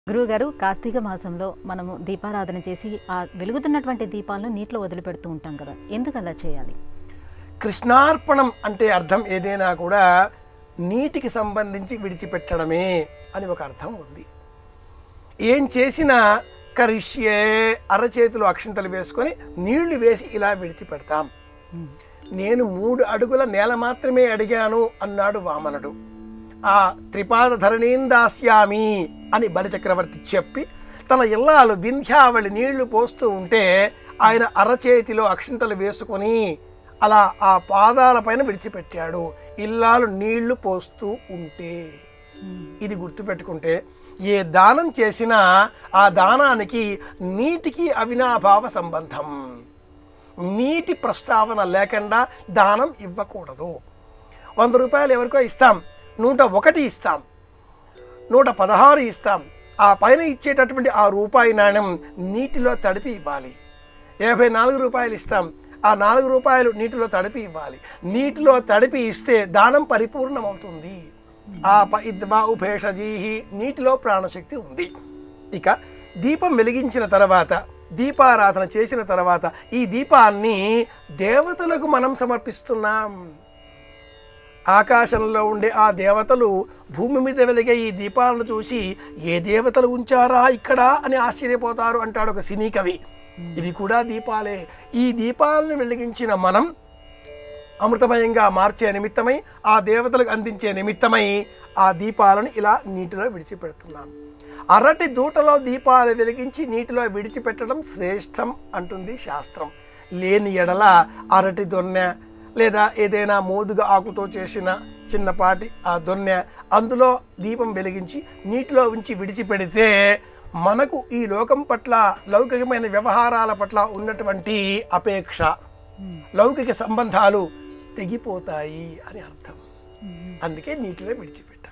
గురువుగారు కార్తీక మాసంలో మనము దీపారాధన చేసి ఆ వెలుగుతున్నటువంటి దీపాలను నీటిలో వదిలిపెడుతూ ఉంటాం కదా ఎందుకు అలా చేయాలి కృష్ణార్పణం అంటే అర్థం ఏదైనా కూడా నీటికి సంబంధించి విడిచిపెట్టడమే అని ఒక అర్థం ఉంది ఏం చేసినా కరిష్యే అరచేతులు అక్షింతలు వేసుకొని నీళ్లు వేసి ఇలా విడిచిపెడతాం నేను మూడు అడుగుల నేల మాత్రమే అడిగాను అన్నాడు వామనుడు ఆ త్రిపాద ధరణీందాస్యామి అని బలిచక్రవర్తి చెప్పి తన ఇల్లాలు వింధ్యావళి నీళ్లు పోస్తూ ఉంటే ఆయన అరచేతిలో అక్షింతలు వేసుకొని అలా ఆ పాదాల పైన విడిచిపెట్టాడు ఇల్లాలు నీళ్లు పోస్తూ ఉంటే ఇది గుర్తుపెట్టుకుంటే ఏ దానం చేసినా ఆ దానానికి నీటికి అవినాభావ సంబంధం నీటి ప్రస్తావన లేకుండా దానం ఇవ్వకూడదు వంద రూపాయలు ఎవరికో ఇస్తాం నూట ఒకటి ఇస్తాం నూట పదహారు ఇస్తాం ఆ పైన ఇచ్చేటటువంటి ఆ రూపాయి నాణ్యం నీటిలో తడిపి ఇవ్వాలి యాభై నాలుగు రూపాయలు ఇస్తాం ఆ నాలుగు రూపాయలు నీటిలో తడిపి ఇవ్వాలి నీటిలో తడిపి ఇస్తే దానం పరిపూర్ణమవుతుంది ఆ పద్మా ఉపేషజీహి నీటిలో ప్రాణశక్తి ఉంది ఇక దీపం వెలిగించిన తర్వాత దీపారాధన చేసిన తర్వాత ఈ దీపాన్ని దేవతలకు మనం సమర్పిస్తున్నాం ఆకాశంలో ఉండే ఆ దేవతలు భూమి మీద వెలిగే ఈ దీపాలను చూసి ఏ దేవతలు ఉంచారా ఇక్కడ అని ఆశ్చర్యపోతారు అంటాడు ఒక సినీ కవి ఇవి కూడా దీపాలే ఈ దీపాలను వెలిగించిన మనం అమృతమయంగా మార్చే నిమిత్తమై ఆ దేవతలకు అందించే నిమిత్తమై ఆ దీపాలను ఇలా నీటిలో విడిచిపెడుతున్నాం అరటి దూటలో దీపాలు వెలిగించి నీటిలో విడిచిపెట్టడం శ్రేష్టం అంటుంది శాస్త్రం లేని ఎడల అరటి దొన్నె లేదా ఏదైనా మోదుగ ఆకుతో చేసిన చిన్నపాటి ఆ దొన్నె అందులో దీపం వెలిగించి నీటిలో ఉంచి విడిచిపెడితే మనకు ఈ లోకం పట్ల లౌకికమైన వ్యవహారాల పట్ల ఉన్నటువంటి అపేక్ష లౌకిక సంబంధాలు తెగిపోతాయి అని అర్థం అందుకే నీటిలో విడిచిపెట్టాలి